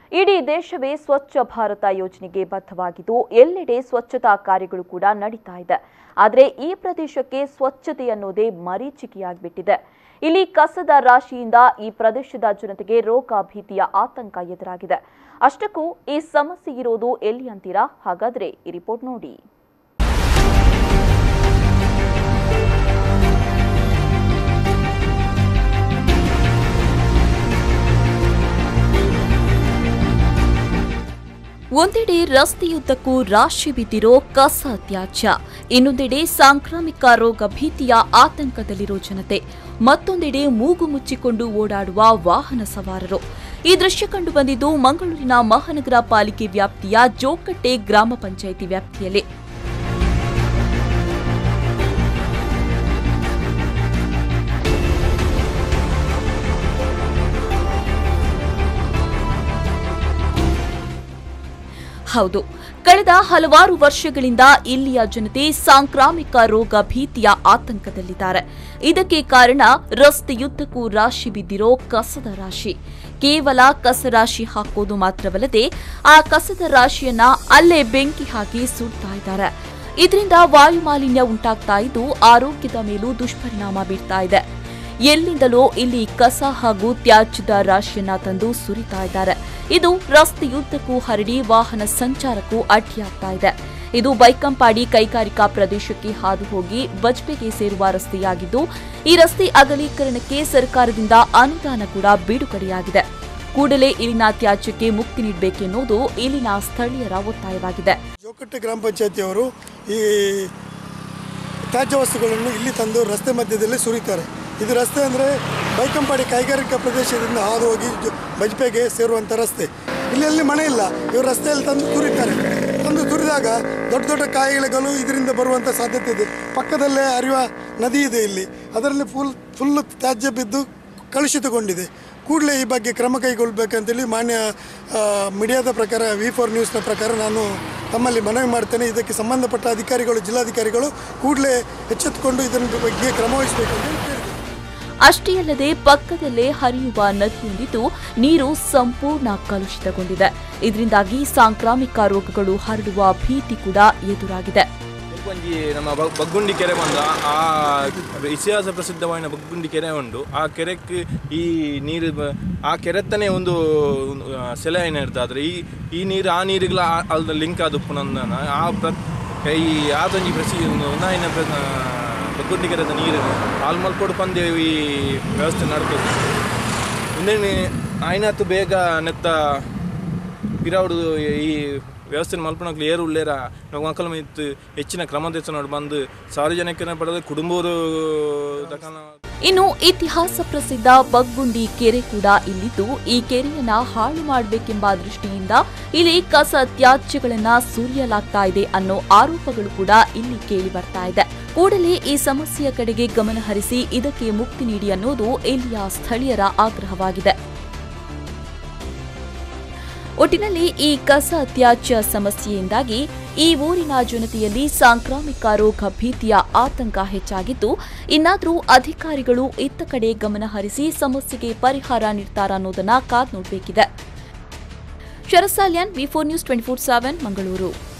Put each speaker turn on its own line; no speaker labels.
ಇಡೀ ದೇಶವೇ ಸ್ವಚ್ಛ ಭಾರತ ಯೋಜನೆಗೆ ಬದ್ಧವಾಗಿದ್ದು ಎಲ್ಲೆಡೆ ಸ್ವಚ್ಛತಾ ಕಾರ್ಯಗಳು ಕೂಡ ನಡೀತಾ ಇದೆ ಆದರೆ ಈ ಪ್ರದೇಶಕ್ಕೆ ಸ್ವಚ್ಛತೆ ಅನ್ನೋದೇ ಮರೀಚಿಕೆಯಾಗ್ಬಿಟ್ಟಿದೆ ಇಲ್ಲಿ ಕಸದ ರಾಶಿಯಿಂದ ಈ ಪ್ರದೇಶದ ಜನತೆಗೆ ರೋಗ ಭೀತಿಯ ಆತಂಕ ಎದುರಾಗಿದೆ ಅಷ್ಟಕ್ಕೂ ಈ ಸಮಸ್ಯೆ ಇರೋದು ಎಲ್ಲಿ ಅಂತೀರಾ ಹಾಗಾದ್ರೆ ಈ ರಿಪೋರ್ಟ್ ನೋಡಿ ಒಂದೆಡೆ ರಸ್ತೆಯುದ್ದಕ್ಕೂ ರಾಶಿ ಬಿದ್ದಿರೋ ಕಸ ತ್ಯಾಜ್ಯ ಇನ್ನೊಂದೆಡೆ ಸಾಂಕ್ರಾಮಿಕ ರೋಗ ಭೀತಿಯ ಆತಂಕದಲ್ಲಿರೋ ಜನತೆ ಮತ್ತೊಂದೆಡೆ ಮೂಗು ಮುಚ್ಚಿಕೊಂಡು ಓಡಾಡುವ ವಾಹನ ಸವಾರರು ಈ ದೃಶ್ಯ ಕಂಡು ಬಂದಿದ್ದು ಮಂಗಳೂರಿನ ಮಹಾನಗರ ಪಾಲಿಕೆ ವ್ಯಾಪ್ತಿಯ ಜೋಕಟ್ಟೆ ಗ್ರಾಮ ಪಂಚಾಯಿತಿ ವ್ಯಾಪ್ತಿಯಲ್ಲಿ ಹೌದು ಕಳೆದ ಹಲವಾರು ವರ್ಷಗಳಿಂದ ಇಲ್ಲಿಯ ಜನತೆ ಸಾಂಕ್ರಾಮಿಕ ರೋಗ ಭೀತಿಯ ಆತಂಕದಲ್ಲಿದ್ದಾರೆ ಇದಕ್ಕೆ ಕಾರಣ ರಸ್ತೆಯುದ್ದಕ್ಕೂ ರಾಶಿ ಬಿದ್ದಿರೋ ಕಸದ ರಾಶಿ ಕೇವಲ ಕಸ ರಾಶಿ ಹಾಕೋದು ಮಾತ್ರವಲ್ಲದೆ ಆ ಕಸದ ರಾಶಿಯನ್ನ ಅಲ್ಲೇ ಬೆಂಕಿ ಹಾಕಿ ಸುಡ್ತಾ ಇದ್ದಾರೆ ಇದರಿಂದ ವಾಯು ಮಾಲಿನ್ಯ ಉಂಟಾಗ್ತಾ ಇದ್ದು ಆರೋಗ್ಯದ ಮೇಲೂ ದುಷ್ಪರಿಣಾಮ ಬೀರ್ತಾ ಇದೆ ಎಲ್ಲಿಂದಲೋ ಇಲ್ಲಿ ಕಸ ಹಾಗೂ ತ್ಯಾಜ್ಯದ ರಾಶಿಯನ್ನ ತಂದು ಸುರಿತಾ ಇದ್ದಾರೆ ಇದು ರಸ್ತೆಯುದ್ದಕ್ಕೂ ಹರಡಿ ವಾಹನ ಸಂಚಾರಕ್ಕೂ ಅಡ್ಡಿಯಾಗ್ತಾ ಇದೆ ಇದು ಬೈಕಂಪಾಡಿ ಕೈಗಾರಿಕಾ ಪ್ರದೇಶಕ್ಕೆ ಹಾದು ಹೋಗಿ ಬಜ್ಪೆಗೆ ಸೇರುವ ರಸ್ತೆಯಾಗಿದ್ದು ಈ ರಸ್ತೆ ಅಗಲೀಕರಣಕ್ಕೆ ಸರ್ಕಾರದಿಂದ ಅನುದಾನ ಕೂಡ ಬಿಡುಗಡೆಯಾಗಿದೆ ಕೂಡಲೇ ಇಲ್ಲಿನ ತ್ಯಾಜ್ಯಕ್ಕೆ ಮುಕ್ತಿ ನೀಡಬೇಕೆನ್ನುವುದು ಇಲ್ಲಿನ ಸ್ಥಳೀಯರ ಒತ್ತಾಯವಾಗಿದೆ
ಜೋಕಟ್ಟೆ ಗ್ರಾಮ ಪಂಚಾಯತಿಯವರು ಈ ತ್ಯಾಜ್ಯ ವಸ್ತುಗಳನ್ನು ಇಲ್ಲಿ ತಂದು ರಸ್ತೆ ಮಧ್ಯದಲ್ಲಿ ಸುರಿತಾರೆ ಇದು ರಸ್ತೆ ಅಂದರೆ ಬೈಕಂಪಾಡಿ ಕೈಗಾರಿಕಾ ಪ್ರದೇಶದಿಂದ ಹಾದು ಹೋಗಿ ಜೊ- ಬಜ್ಪೆಗೆ ಸೇರುವಂಥ ರಸ್ತೆ ಇಲ್ಲಿ ಎಲ್ಲಿ ಮನೆ ಇಲ್ಲ ಇವರು ರಸ್ತೆಯಲ್ಲಿ ತಂದು ತುರಿತಾರೆ ತಂದು ತುರಿದಾಗ ದೊಡ್ಡ ದೊಡ್ಡ ಕಾಯಿಲೆಗಳು ಇದರಿಂದ ಬರುವಂಥ ಸಾಧ್ಯತೆ ಇದೆ ಪಕ್ಕದಲ್ಲೇ ಹರಿಯುವ ನದಿ ಇದೆ ಇಲ್ಲಿ ಅದರಲ್ಲಿ ಫುಲ್ ಫುಲ್ ತ್ಯಾಜ್ಯ ಬಿದ್ದು ಕಲುಷಿತಗೊಂಡಿದೆ ಕೂಡಲೇ ಈ ಬಗ್ಗೆ ಕ್ರಮ ಕೈಗೊಳ್ಳಬೇಕಂತೇಳಿ ಮಾನ್ಯ ಆ, ಮೀಡಿಯಾದ ಪ್ರಕಾರ ವಿ ಫೋರ್ ನ್ಯೂಸ್ನ ಪ್ರಕಾರ ನಾನು ತಮ್ಮಲ್ಲಿ ಮನವಿ ಮಾಡ್ತೇನೆ ಇದಕ್ಕೆ ಸಂಬಂಧಪಟ್ಟ ಅಧಿಕಾರಿಗಳು ಜಿಲ್ಲಾಧಿಕಾರಿಗಳು ಕೂಡಲೇ ಎಚ್ಚೆತ್ತುಕೊಂಡು ಇದರ ಬಗ್ಗೆ ಕ್ರಮ ವಹಿಸಬೇಕಂತ ಕೇಳಿದೆ
ಅಷ್ಟೇ ಅಲ್ಲದೆ ಪಕ್ಕದಲ್ಲೇ ಹರಿಯುವ ನದಿಯೊಂದಿದ್ದು ನೀರು ಸಂಪೂರ್ಣ ಕಲುಷಿತಗೊಂಡಿದೆ ಇದರಿಂದಾಗಿ ಸಾಂಕ್ರಾಮಿಕ ರೋಗಗಳು ಹರಡುವ ಭೀತಿ ಕೂಡ ಎದುರಾಗಿದೆ
ಒಂಜಿ ನಮ್ಮ ಬ- ಬಗ್ಗುಂಡಿ ಕೆರೆ ಬಂದ ಆ ಇತಿಹಾಸ ಪ್ರಸಿದ್ಧವಾದ ಬಗ್ಗುಂಡಿ ಕೆರೆ ಉಂಟು ಆ ಕೆರೆಕ್ಕೆ ಈ ನೀರು ಬ- ಆ ಕೆರೆತ್ತನೇ ಒಂದು ಒಂದು, ಆ, ಸೆಲೆ ಏನು ಇರ್ತದೆ ಈ ಈ ನೀರು ಆ ನೀರಿಗೆಲ್ಲ ಅಲ್ಲಿ ಲಿಂಕ್ ಆದ ಉಪ್ಪುನಂದನ ಆ ಪ್ರ ಈ ಆತೊಂಜಿ ಪ್ರಸಿ ನಾಯಿನ ಬಗ್ಗುಂಡಿ ಕೆರೆದ ನೀರು ಆಲ್ಮಲ್ ಕೊಡು ಪಂದೆ ಈ ವ್ಯವಸ್ಥೆ ನಡ್ಕೋದು ಇನ್ನೇನು ಆಯ್ನಾತು ಬೇಗ ನೆತ್ತ ಪಿರಾವುಡು ಈ ವ್ಯವಸ್ಥೆ ಮಲ್ಪನಕ್ಲು ಏರು ಉಳ್ಳೇರ ನಾವು ಮಕ್ಕಳ ಮಿತ್ತು ಹೆಚ್ಚಿನ ಕ್ರಮ ತೆಗೆದು ಬಂದು ಸಾರ್ವಜನಿಕರ ಪಡೆದ ಕುಟುಂಬರು ತಕನ
ಇನ್ನು ಇತಿಹಾಸ ಪ್ರಸಿದ್ಧ ಬಗ್ಗುಂಡಿ ಕೆರೆ ಕೂಡ ಇಲ್ಲಿದ್ದು ಈ ಕೆರೆಯನ್ನ ಹಾಳು ಮಾಡಬೇಕೆಂಬ ದೃಷ್ಟಿಯಿಂದ ಇಲ್ಲಿ ಕಸ ತ್ಯಾಜ್ಯಗಳನ್ನ ಸುರಿಯಲಾಗ್ತಾ ಇದೆ ಅನ್ನೋ ಆರೋಪಗಳು ಕೂಡ ಇಲ್ಲಿ ಕೇಳಿ ಬರ್ತಾ ಇದೆ ಕೂಡಲೇ ಈ ಸಮಸ್ಯೆಯ ಕಡೆಗೆ ಗಮನ ಹರಿಸಿ ಇದಕ್ಕೆ ಮುಕ್ತಿ ನೀಡಿ ಅನ್ನೋದು ಇಲ್ಲಿಯ ಸ್ಥಳೀಯರ ಆಗ್ರಹವಾಗಿದೆ ಒಟ್ಟಿನಲ್ಲಿ ಈ ಕಸ ತ್ಯಾಜ್ಯ ಸಮಸ್ಯೆಯಿಂದಾಗಿ ಈ ಊರಿನ ಜನತೆಯಲ್ಲಿ ಸಾಂಕ್ರಾಮಿಕ ರೋಗ ಭೀತಿಯ ಆತಂಕ ಹೆಚ್ಚಾಗಿದ್ದು ಇನ್ನಾದರೂ ಅಧಿಕಾರಿಗಳು ಇತ್ತ ಕಡೆ ಗಮನ ಹರಿಸಿ ಸಮಸ್ಯೆಗೆ ಪರಿಹಾರ ನೀಡ್ತಾರಾ ಅನ್ನೋದನ್ನ ಕಾದ್ ನೋಡಬೇಕಿದೆ ಶರಸಾಲ್ಯಾನ್ V four news twenty four seven Mangaluru